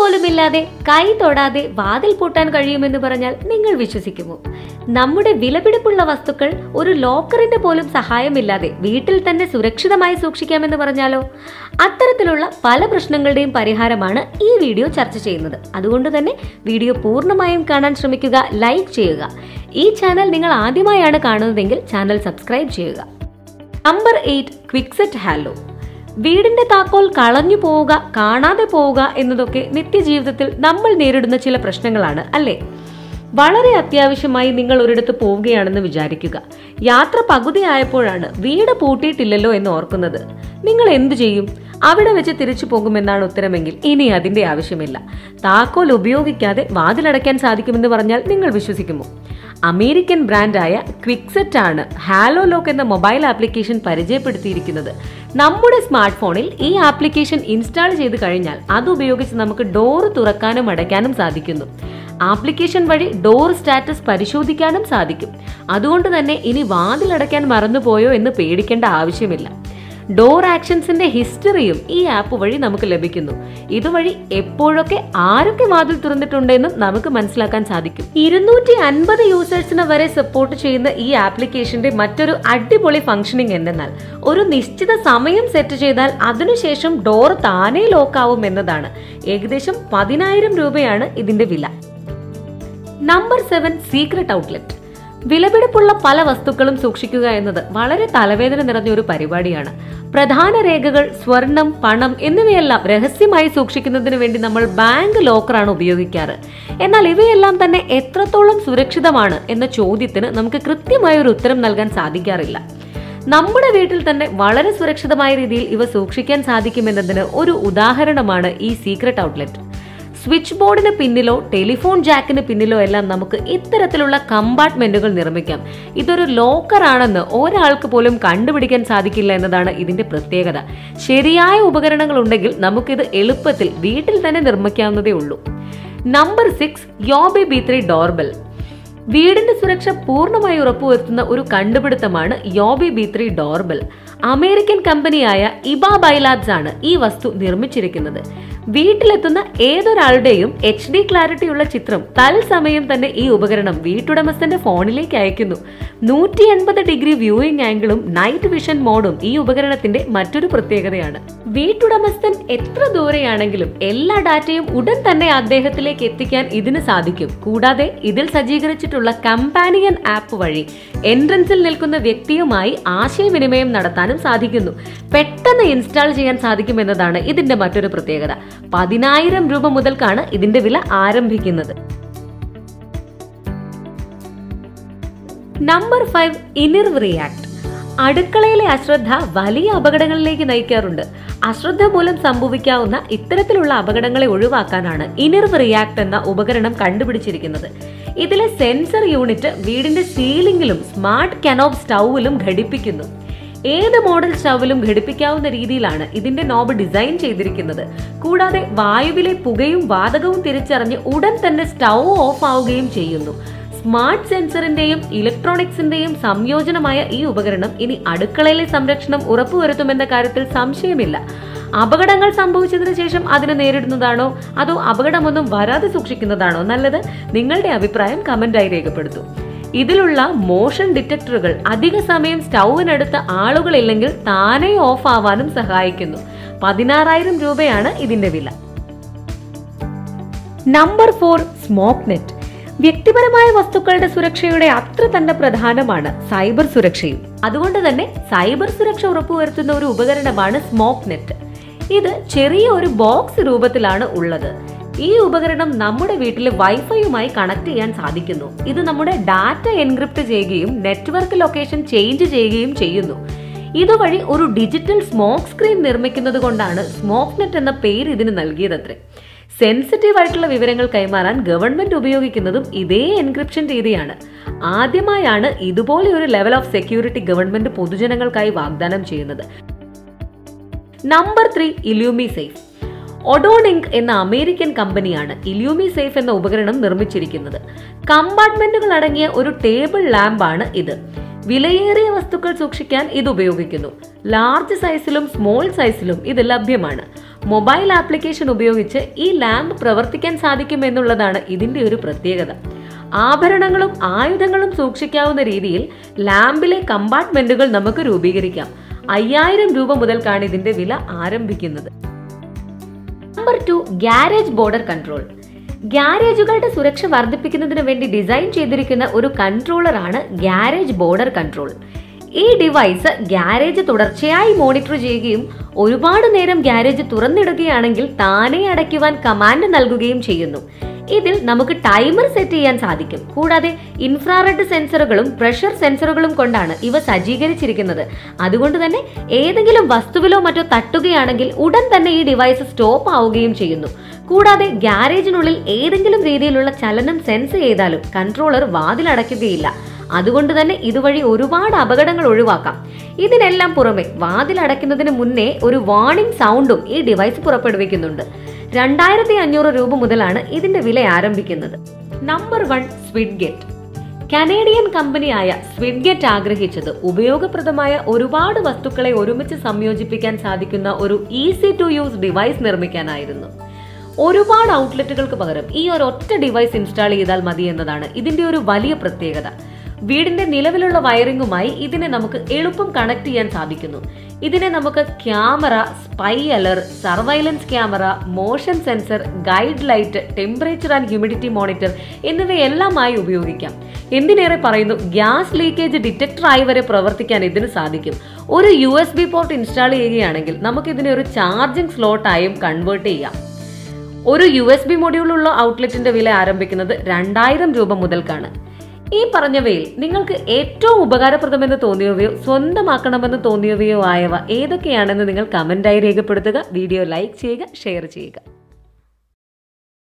പോലുമില്ലാതെ കൈ തൊടാതെ വാതിൽ പൂട്ടാൻ കഴിയുമെന്ന് പറഞ്ഞാൽ നിങ്ങൾ വിശ്വസിക്കുമോ നമ്മുടെ വിലപിടിപ്പുള്ള വസ്തുക്കൾ ഒരു ലോക്കറിന്റെ പോലും സഹായമില്ലാതെ വീട്ടിൽ തന്നെ സുരക്ഷിതമായി സൂക്ഷിക്കാമെന്ന് പറഞ്ഞാലോ അത്തരത്തിലുള്ള പല പ്രശ്നങ്ങളുടെയും പരിഹാരമാണ് ഈ വീഡിയോ ചർച്ച ചെയ്യുന്നത് അതുകൊണ്ട് തന്നെ വീഡിയോ പൂർണ്ണമായും കാണാൻ ശ്രമിക്കുക ലൈക്ക് ചെയ്യുക ഈ ചാനൽ നിങ്ങൾ ആദ്യമായാണ് കാണുന്നതെങ്കിൽ ചാനൽ സബ്സ്ക്രൈബ് ചെയ്യുക നമ്പർ എയ്റ്റ് ക്വിക്സെറ്റ് ഹാലോ വീടിന്റെ താക്കോൽ കളഞ്ഞു പോവുക കാണാതെ പോവുക എന്നതൊക്കെ നിത്യജീവിതത്തിൽ നമ്മൾ നേരിടുന്ന ചില പ്രശ്നങ്ങളാണ് അല്ലേ വളരെ അത്യാവശ്യമായി നിങ്ങൾ ഒരിടത്ത് പോവുകയാണെന്ന് വിചാരിക്കുക യാത്ര പകുതിയായപ്പോഴാണ് വീട് പൂട്ടിയിട്ടില്ലല്ലോ എന്ന് ഓർക്കുന്നത് നിങ്ങൾ എന്തു ചെയ്യും അവിടെ വെച്ച് തിരിച്ചു പോകുമെന്നാണ് ഉത്തരമെങ്കിൽ ഇനി അതിന്റെ ആവശ്യമില്ല താക്കോൽ ഉപയോഗിക്കാതെ വാതിലടയ്ക്കാൻ സാധിക്കുമെന്ന് പറഞ്ഞാൽ നിങ്ങൾ വിശ്വസിക്കുമോ അമേരിക്കൻ ബ്രാൻഡായ ക്വിക്സെറ്റ് ആണ് ഹാലോ ലോക്ക് എന്ന മൊബൈൽ ആപ്ലിക്കേഷൻ പരിചയപ്പെടുത്തിയിരിക്കുന്നത് നമ്മുടെ സ്മാർട്ട് ഫോണിൽ ഈ ആപ്ലിക്കേഷൻ ഇൻസ്റ്റാൾ ചെയ്ത് കഴിഞ്ഞാൽ അത് ഉപയോഗിച്ച് നമുക്ക് ഡോർ തുറക്കാനും അടയ്ക്കാനും സാധിക്കുന്നു ആപ്ലിക്കേഷൻ വഴി ഡോർ സ്റ്റാറ്റസ് പരിശോധിക്കാനും സാധിക്കും അതുകൊണ്ട് തന്നെ ഇനി വാതിലടയ്ക്കാൻ മറന്നുപോയോ എന്ന് പേടിക്കേണ്ട ആവശ്യമില്ല ഡോർ ആക്ഷൻസിന്റെ ഹിസ്റ്ററിയും ഈ ആപ്പ് വഴി നമുക്ക് ലഭിക്കുന്നു ഇതുവഴി എപ്പോഴൊക്കെ ആരൊക്കെ വാതിൽ തുറന്നിട്ടുണ്ടെന്നും നമുക്ക് മനസ്സിലാക്കാൻ സാധിക്കും ഇരുന്നൂറ്റി അൻപത് യൂസേഴ്സിനെ വരെ സപ്പോർട്ട് ചെയ്യുന്ന ഈ ആപ്ലിക്കേഷന്റെ മറ്റൊരു അടിപൊളി ഫംഗ്ഷനിങ് എന്തെന്നാൽ ഒരു നിശ്ചിത സമയം സെറ്റ് ചെയ്താൽ അതിനുശേഷം ഡോർ താനേ ലോക്കാവും എന്നതാണ് ഏകദേശം പതിനായിരം രൂപയാണ് ഇതിന്റെ വില നമ്പർ സെവൻ സീക്രട്ട് ഔട്ട്ലെറ്റ് വിലപിടിപ്പുള്ള പല വസ്തുക്കളും സൂക്ഷിക്കുക എന്നത് വളരെ തലവേദന നിറഞ്ഞ ഒരു പരിപാടിയാണ് പ്രധാന രേഖകൾ സ്വർണം പണം എന്നിവയെല്ലാം രഹസ്യമായി സൂക്ഷിക്കുന്നതിന് വേണ്ടി നമ്മൾ ബാങ്ക് ലോക്കറാണ് ഉപയോഗിക്കാറ് എന്നാൽ ഇവയെല്ലാം തന്നെ എത്രത്തോളം സുരക്ഷിതമാണ് എന്ന ചോദ്യത്തിന് നമുക്ക് കൃത്യമായ ഒരു ഉത്തരം നൽകാൻ സാധിക്കാറില്ല നമ്മുടെ വീട്ടിൽ തന്നെ വളരെ സുരക്ഷിതമായ രീതിയിൽ ഇവ സൂക്ഷിക്കാൻ സാധിക്കുമെന്നതിന് ഒരു ഉദാഹരണമാണ് ഈ സീക്രട്ട് ഔട്ട്ലെറ്റ് സ്വിച്ച് ബോർഡിന് പിന്നിലോ ടെലിഫോൺ ജാക്കിന് പിന്നിലോ എല്ലാം നമുക്ക് ഇത്തരത്തിലുള്ള കമ്പാർട്ട്മെന്റുകൾ നിർമ്മിക്കാം ഇതൊരു ലോക്കർ ആണെന്ന് ഒരാൾക്ക് പോലും കണ്ടുപിടിക്കാൻ സാധിക്കില്ല എന്നതാണ് ഇതിന്റെ പ്രത്യേകത ശരിയായ ഉപകരണങ്ങൾ ഉണ്ടെങ്കിൽ നമുക്കിത് എളുപ്പത്തിൽ വീട്ടിൽ തന്നെ നിർമ്മിക്കാവുന്നതേ ഉള്ളൂ number six Yobi B three doorbell വീടിന്റെ സുരക്ഷ പൂർണ്ണമായി ഉറപ്പുവരുത്തുന്ന ഒരു കണ്ടുപിടുത്തമാണ് Yobi B three doorbell American കമ്പനിയായ ഇബ ബൈലാബ്സ് ആണ് ഈ വസ്തു നിർമ്മിച്ചിരിക്കുന്നത് വീട്ടിലെത്തുന്ന ഏതൊരാളുടെയും എച്ച് ഡി ക്ലാരിറ്റിയുള്ള ചിത്രം തത്സമയം തന്നെ ഈ ഉപകരണം വീട്ടുടമസ്ഥന്റെ ഫോണിലേക്ക് അയക്കുന്നു നൂറ്റി എൺപത് ഡിഗ്രി വ്യൂയിങ് ആംഗിളും നൈറ്റ് വിഷൻ മോഡും ഈ ഉപകരണത്തിന്റെ മറ്റൊരു പ്രത്യേകതയാണ് വീട്ടുടമസ്ഥൻ എത്ര ദൂരെയാണെങ്കിലും എല്ലാ ഡാറ്റയും ഉടൻ തന്നെ അദ്ദേഹത്തിലേക്ക് എത്തിക്കാൻ ഇതിന് സാധിക്കും കൂടാതെ ഇതിൽ സജ്ജീകരിച്ചിട്ടുള്ള കമ്പാനിയൻ ആപ്പ് വഴി എൻട്രൻസിൽ നിൽക്കുന്ന വ്യക്തിയുമായി ആശയവിനിമയം നടത്താനും സാധിക്കുന്നു പെട്ടെന്ന് ഇൻസ്റ്റാൾ ചെയ്യാൻ സാധിക്കുമെന്നതാണ് ഇതിന്റെ മറ്റൊരു പ്രത്യേകത പതിനായിരം രൂപ മുതൽക്കാണ് ഇതിന്റെ വില ആരംഭിക്കുന്നത് നമ്പർ ഫൈവ് ഇനിർവ് റിയാക്ട് അടുക്കളയിലെ അശ്രദ്ധ വലിയ അപകടങ്ങളിലേക്ക് നയിക്കാറുണ്ട് അശ്രദ്ധ മൂലം സംഭവിക്കാവുന്ന ഇത്തരത്തിലുള്ള അപകടങ്ങളെ ഒഴിവാക്കാനാണ് ഇനിർവ് റിയാക്ട് എന്ന ഉപകരണം കണ്ടുപിടിച്ചിരിക്കുന്നത് ഇതിലെ സെൻസർ യൂണിറ്റ് വീടിന്റെ സീലിംഗിലും സ്മാർട്ട് കനോബ് സ്റ്റൗവിലും ഘടിപ്പിക്കുന്നു ഏത് മോഡൽ സ്റ്റൗവിലും ഘടിപ്പിക്കാവുന്ന രീതിയിലാണ് ഇതിന്റെ നോബ് ഡിസൈൻ ചെയ്തിരിക്കുന്നത് കൂടാതെ വായുവിലെ പുകയും വാതകവും തിരിച്ചറിഞ്ഞ് ഉടൻ തന്നെ സ്റ്റൗ ഓഫ് ആവുകയും ചെയ്യുന്നു സ്മാർട്ട് സെൻസറിന്റെയും ഇലക്ട്രോണിക്സിന്റെയും സംയോജനമായ ഈ ഉപകരണം ഇനി അടുക്കളയിലെ സംരക്ഷണം ഉറപ്പുവരുത്തുമെന്ന കാര്യത്തിൽ സംശയമില്ല അപകടങ്ങൾ സംഭവിച്ചതിന് ശേഷം അതിനെ നേരിടുന്നതാണോ അതോ അപകടമൊന്നും വരാതെ സൂക്ഷിക്കുന്നതാണോ നല്ലത് നിങ്ങളുടെ അഭിപ്രായം കമന്റായി രേഖപ്പെടുത്തൂ ഇതിലുള്ള മോഷൻ ഡിറ്റക്ടറുകൾ അധിക സമയം സ്റ്റൗവിനടുത്ത് ആളുകളില്ലെങ്കിൽ താനേ ഓഫ് ആവാനും സഹായിക്കുന്നു പതിനാറായിരം രൂപയാണ് ഇതിന്റെ വില നമ്പർ ഫോർ സ്മോക്ക് നെറ്റ് വ്യക്തിപരമായ വസ്തുക്കളുടെ സുരക്ഷയുടെ അത്ര തന്നെ പ്രധാനമാണ് സൈബർ സുരക്ഷയും അതുകൊണ്ട് തന്നെ സൈബർ സുരക്ഷ ഉറപ്പുവരുത്തുന്ന ഒരു ഉപകരണമാണ് സ്മോക്ക് നെറ്റ് ഇത് ചെറിയ ഒരു ബോക്സ് രൂപത്തിലാണ് ഉള്ളത് ഈ ഉപകരണം നമ്മുടെ വീട്ടിലെ വൈഫൈയുമായി കണക്ട് ചെയ്യാൻ സാധിക്കുന്നു ഇത് നമ്മുടെ ഡാറ്റ എൻക്രിപ്റ്റ് ചെയ്യുകയും നെറ്റ്വർക്ക് ലൊക്കേഷൻ ചേഞ്ച് ചെയ്യുകയും ചെയ്യുന്നു ഇതുവഴി ഒരു ഡിജിറ്റൽ സ്മോക്ക് സ്ക്രീൻ നിർമ്മിക്കുന്നത് കൊണ്ടാണ് സ്മോക്ക് നെറ്റ് എന്ന പേര് ഇതിന് നൽകിയതത്രേ സെൻസിറ്റീവ് ആയിട്ടുള്ള വിവരങ്ങൾ കൈമാറാൻ ഗവൺമെന്റ് ഉപയോഗിക്കുന്നതും ഇതേ എൻക്രിപ്ഷൻ രീതിയാണ് ആദ്യമായാണ് ഇതുപോലെ ഒരു ലെവൽ ഓഫ് സെക്യൂരിറ്റി ഗവൺമെന്റ് പൊതുജനങ്ങൾക്കായി വാഗ്ദാനം ചെയ്യുന്നത് നമ്പർ ത്രീ ഇലൂമി സേഫ് ഒഡോണിങ്ക് എന്ന അമേരിക്കൻ കമ്പനിയാണ് ഇലൂമി സേഫ് എന്ന ഉപകരണം നിർമ്മിച്ചിരിക്കുന്നത് കമ്പാർട്ട്മെന്റുകൾ അടങ്ങിയ ഒരു ടേബിൾ ലാമ്പാണ് ഇത് വിലയേറിയ വസ്തുക്കൾ സൂക്ഷിക്കാൻ ഇത് ഉപയോഗിക്കുന്നു ലാർജ് സൈസിലും സ്മോൾ സൈസിലും ഇത് ലഭ്യമാണ് മൊബൈൽ ആപ്ലിക്കേഷൻ ഉപയോഗിച്ച് ഈ ലാമ്പ് പ്രവർത്തിക്കാൻ സാധിക്കും എന്നുള്ളതാണ് ഇതിന്റെ ഒരു പ്രത്യേകത ആഭരണങ്ങളും ആയുധങ്ങളും സൂക്ഷിക്കാവുന്ന രീതിയിൽ ലാമ്പിലെ കമ്പാർട്ട്മെന്റുകൾ നമുക്ക് രൂപീകരിക്കാം അയ്യായിരം രൂപ മുതൽക്കാണ് ഇതിന്റെ വില ആരംഭിക്കുന്നത് number two garage border control ഗ്യാരേജുകളുടെ സുരക്ഷ വർദ്ധിപ്പിക്കുന്നതിന് വേണ്ടി ഡിസൈൻ ചെയ്തിരിക്കുന്ന ഒരു കൺട്രോളറാണ് ഗ്യാരേജ് ബോർഡർ കൺട്രോൾ ഈ ഡിവൈസ് ഗ്യാരേജ് തുടർച്ചയായി മോണിറ്റർ ചെയ്യുകയും ഒരുപാട് നേരം ഗ്യാരേജ് തുറന്നിടുകയാണെങ്കിൽ താനെ അടയ്ക്കുവാൻ കമാൻഡ് നൽകുകയും ചെയ്യുന്നു ഇതിൽ നമുക്ക് ടൈമർ സെറ്റ് ചെയ്യാൻ സാധിക്കും കൂടാതെ ഇൻഫ്രാറെഡ് സെൻസറുകളും പ്രഷർ സെൻസറുകളും കൊണ്ടാണ് ഇവ സജ്ജീകരിച്ചിരിക്കുന്നത് അതുകൊണ്ട് തന്നെ ഏതെങ്കിലും വസ്തുവിലോ മറ്റോ തട്ടുകയാണെങ്കിൽ ഉടൻ തന്നെ ഈ ഡിവൈസ് സ്റ്റോപ്പ് ആവുകയും ചെയ്യുന്നു കൂടാതെ ഗ്യാരേജിനുള്ളിൽ ഏതെങ്കിലും രീതിയിലുള്ള ചലനം സെൻസ് ചെയ്താലും കൺട്രോളർ വാതിലടയ്ക്കുകയില്ല അതുകൊണ്ട് തന്നെ ഇതുവഴി ഒരുപാട് അപകടങ്ങൾ ഒഴിവാക്കാം ഇതിനെല്ലാം പുറമെ വാതിൽ അടയ്ക്കുന്നതിന് മുന്നേ ഒരു വാർണിംഗ് സൗണ്ടും ഈ ഡിവൈസ് പുറപ്പെടുവിക്കുന്നുണ്ട് രണ്ടായിരത്തി അഞ്ഞൂറ് രൂപ മുതലാണ് ഇതിന്റെ വില ആരംഭിക്കുന്നത് നമ്പർ വൺ സ്വിഡ്ഗെറ്റ് കനേഡിയൻ കമ്പനിയായ സ്വിഡ്ഗെറ്റ് ആഗ്രഹിച്ചത് ഉപയോഗപ്രദമായ ഒരുപാട് വസ്തുക്കളെ ഒരുമിച്ച് സംയോജിപ്പിക്കാൻ സാധിക്കുന്ന ഒരു ഈസി ടു യൂസ് ഡിവൈസ് നിർമ്മിക്കാനായിരുന്നു ഒരുപാട് ഔട്ട്ലെറ്റുകൾക്ക് പകരം ഈ ഒരു ഒറ്റ ഡിവൈസ് ഇൻസ്റ്റാൾ ചെയ്താൽ മതി എന്നതാണ് ഇതിന്റെ ഒരു വലിയ പ്രത്യേകത വീടിന്റെ നിലവിലുള്ള വയറിങ്ങുമായി ഇതിനെ നമുക്ക് എളുപ്പം കണക്ട് ചെയ്യാൻ സാധിക്കുന്നു ഇതിനെ നമുക്ക് ക്യാമറ സ്പൈ അലർ surveillance camera motion sensor guide light temperature and humidity monitor എന്നിവയെല്ലാമായി ഉപയോഗിക്കാം എന്തിനേറെ പറയുന്നു ഗ്യാസ് ലീക്കേജ് ഡിറ്റക്ടറായി വരെ പ്രവർത്തിക്കാൻ ഇതിന് സാധിക്കും ഒരു U S B port install ചെയ്യുകയാണെങ്കിൽ നമുക്ക് ഇതിനെ ഒരു ചാർജിംഗ് സ്ലോട്ടായും കൺവേർട്ട് ചെയ്യാം ഒരു യു എസ് ബി മൊഡ്യൂളുള്ള ഔട്ട്ലെറ്റിന്റെ വില ആരംഭിക്കുന്നത് രണ്ടായിരം രൂപ മുതൽക്കാണ് ഈ പറഞ്ഞവയിൽ നിങ്ങൾക്ക് ഏറ്റവും ഉപകാരപ്രദമെന്ന് തോന്നിയവയോ സ്വന്തമാക്കണമെന്ന് തോന്നിയവയോ ആയവ ഏതൊക്കെയാണെന്ന് നിങ്ങൾ കമന്റായി രേഖപ്പെടുത്തുക വീഡിയോ ലൈക്ക് ചെയ്യുക ഷെയർ ചെയ്യുക